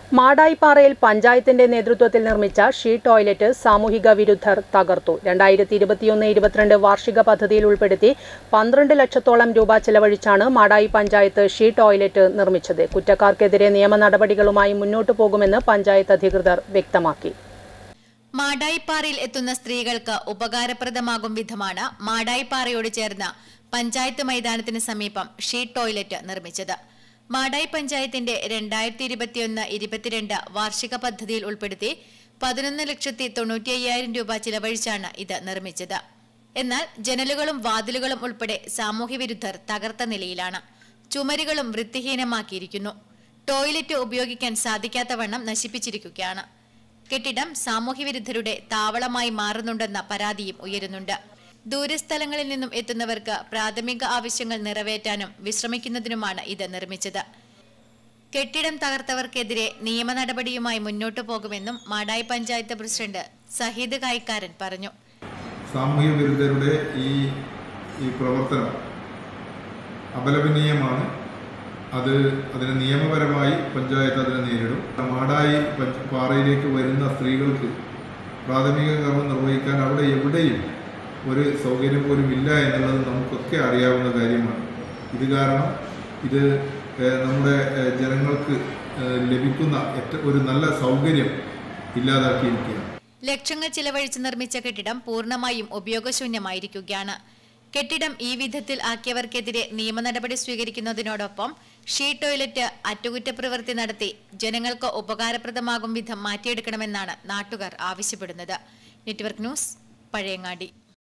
മാടായിപ്പാറയിൽ പഞ്ചായത്തിന്റെ നേതൃത്വത്തിൽ നിർമ്മിച്ച ഷീ ടോയ്ലറ്റ് സാമൂഹിക വിരുദ്ധർ തകർത്തു രണ്ടായിരത്തി ഇരുപത്തിയൊന്ന് ഇരുപത്തിരണ്ട് വാർഷിക പദ്ധതിയിൽ ഉൾപ്പെടുത്തി പന്ത്രണ്ട് ലക്ഷത്തോളം രൂപ ചെലവഴിച്ചാണ് മാടായി പഞ്ചായത്ത് ഷീ ടോയ്ലറ്റ് നിർമ്മിച്ചത് കുറ്റക്കാർക്കെതിരെ നിയമ നടപടികളുമായി മുന്നോട്ടു പോകുമെന്ന് പഞ്ചായത്ത് അധികൃതർ വ്യക്തമാക്കി മാടായിപ്പാറയിൽ എത്തുന്ന സ്ത്രീകൾക്ക് ഉപകാരപ്രദമാകും വിധമാണ് മാടായിപ്പാറയോട് ചേർന്ന് പഞ്ചായത്ത് മൈതാനത്തിന് സമീപം ഷീറ്റ് ടോയ്ലറ്റ് നിർമ്മിച്ചത് മാടായി പഞ്ചായത്തിന്റെ രണ്ടായിരത്തി ഇരുപത്തിയൊന്ന് ഇരുപത്തിരണ്ട് വാർഷിക പദ്ധതിയിൽ ഉൾപ്പെടുത്തി പതിനൊന്ന് ലക്ഷത്തി തൊണ്ണൂറ്റി അയ്യായിരം രൂപ ചിലവഴിച്ചാണ് ഇത് നിർമ്മിച്ചത് എന്നാൽ ജനലുകളും വാതിലുകളും ഉൾപ്പെടെ സാമൂഹ്യവിരുദ്ധർ തകർത്ത നിലയിലാണ് ചുമരുകളും വൃത്തിഹീനമാക്കിയിരിക്കുന്നു ടോയ്ലറ്റ് ഉപയോഗിക്കാൻ സാധിക്കാത്തവണ്ണം നശിപ്പിച്ചിരിക്കുകയാണ് കെട്ടിടം സാമൂഹ്യവിരുദ്ധരുടെ താവളമായി മാറുന്നുണ്ടെന്ന പരാതിയും ഉയരുന്നുണ്ട് ദൂരസ്ഥലങ്ങളിൽ നിന്നും എത്തുന്നവർക്ക് പ്രാഥമിക ആവശ്യങ്ങൾ നിറവേറ്റാനും വിശ്രമിക്കുന്നതിനുമാണ് ഇത് നിർമ്മിച്ചത് കെട്ടിടം തകർത്തവർക്കെതിരെ നിയമ നടപടിയുമായി മുന്നോട്ടു പോകുമെന്നും മാടായി പഞ്ചായത്ത് പ്രസിഡന്റ് സഹീദ് കായ്ക്കാരൻ പറഞ്ഞു സാമൂഹ്യ വിരുദ്ധരുടെ ഈ ഈ പ്രവർത്തനം അപലപനീയമാണ് അത് അതിന് നിയമപരമായി പഞ്ചായത്ത് അതിനെ നേരിടും മാടായി പഞ്ച- പാറയിലേക്ക് വരുന്ന സ്ത്രീകൾക്ക് പ്രാഥമിക കർമ്മം നിർവഹിക്കാൻ അവിടെ എവിടെയും ഒരു സൗകര്യം പോലും ഇല്ല എന്നുള്ളത് നമുക്കൊക്കെ അറിയാവുന്ന കാര്യമാണ് ഇത് കാരണം ഇത് ഏഹ്, നമ്മുടെ ഏഹ്, ജനങ്ങൾക്ക് ഏഹ്, ലഭിക്കുന്ന ഏറ്റവും ഒരു നല്ല സൗകര്യം ഇല്ലാതാക്കിയിരിക്കുകയാണ് ലക്ഷങ്ങൾ ചിലവഴിച്ച് നിർമ്മിച്ച കെട്ടിടം പൂർണ്ണമായും ഉപയോഗശൂന്യമായിരിക്കുകയാണ് കെട്ടിടം ഈ വിധത്തിൽ ആക്കിയവർക്കെതിരെ നിയമ നടപടി സ്വീകരിക്കുന്നതിനോടൊപ്പം ഷീ ടോയ്ലറ്റ് അറ്റകുറ്റപ്രവൃത്തി നടത്തി ജനങ്ങൾക്ക് ഉപകാരപ്രദമാകും വിധം മാറ്റിയെടുക്കണമെന്നാണ് നാട്ടുകാർ ആവശ്യപ്പെടുന്നത് നെറ്റ്വർക്ക് ന്യൂസ് പഴയങ്ങാടി